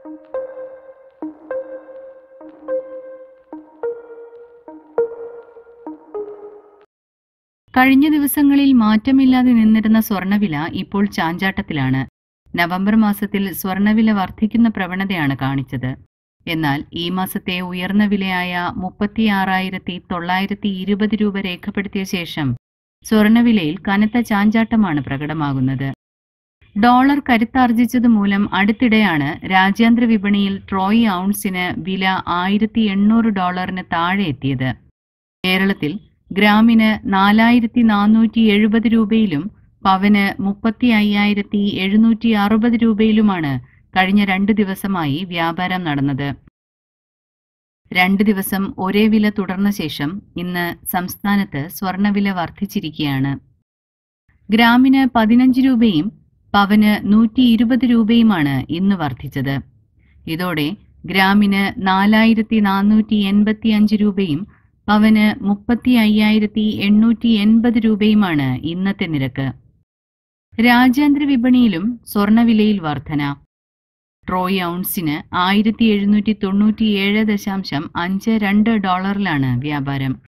കഴിഞ്ഞ ദിവസങ്ങളിൽ മാറ്റമില്ലാതെ നിന്നിരുന്ന സ്വർണ്ണവില ഇപ്പോൾ ചാഞ്ചാട്ടത്തിലാണ് നവംബർ മാസത്തിൽ സ്വർണ്ണവില വർദ്ധിക്കുന്ന പ്രവണതയാണ് കാണിച്ചത് എന്നാൽ ഈ മാസത്തെ ഉയർന്ന വിലയായ മുപ്പത്തിയാറായിരത്തി തൊള്ളായിരത്തി ഇരുപത് രൂപ രേഖപ്പെടുത്തിയ ശേഷം സ്വർണ്ണവിലയിൽ കനത്ത ചാഞ്ചാട്ടമാണ് പ്രകടമാകുന്നത് ഡോളർ കരുത്താർജിച്ചത് മൂലം അടുത്തിടെയാണ് രാജ്യാന്തര വിപണിയിൽ ട്രോയ് ഔൺസിന് വില ആയിരത്തി എണ്ണൂറ് ഡോളറിന് താഴെ എത്തിയത് കേരളത്തിൽ ഗ്രാമിന് നാലായിരത്തി നാനൂറ്റി എഴുപത് രൂപയിലും പവന് മുപ്പത്തി അയ്യായിരത്തി എഴുന്നൂറ്റി അറുപത് രൂപയിലുമാണ് കഴിഞ്ഞ രണ്ട് ദിവസമായി വ്യാപാരം നടന്നത് രണ്ട് ദിവസം ഒരേ വില തുടർന്ന ശേഷം ഇന്ന് സംസ്ഥാനത്ത് സ്വർണ്ണവില വർദ്ധിച്ചിരിക്കുകയാണ് ഗ്രാമിന് പതിനഞ്ച് രൂപയും പവന് നൂറ്റി ഇരുപത് രൂപയുമാണ് ഇന്ന് വർദ്ധിച്ചത് ഇതോടെ ഗ്രാമിന് നാലായിരത്തി നാനൂറ്റി എൺപത്തി അഞ്ച് രൂപയും പവന് മുപ്പത്തി അയ്യായിരത്തി എണ്ണൂറ്റി എൺപത് രൂപയുമാണ് ഇന്നത്തെ നിരക്ക് രാജ്യാന്തര വിപണിയിലും സ്വർണ്ണവിലയിൽ വർധന ട്രോയ് ഔൺസിന് ആയിരത്തി എഴുന്നൂറ്റി തൊണ്ണൂറ്റിയേഴ് ദശാംശം അഞ്ച് രണ്ട് ഡോളറിലാണ് വ്യാപാരം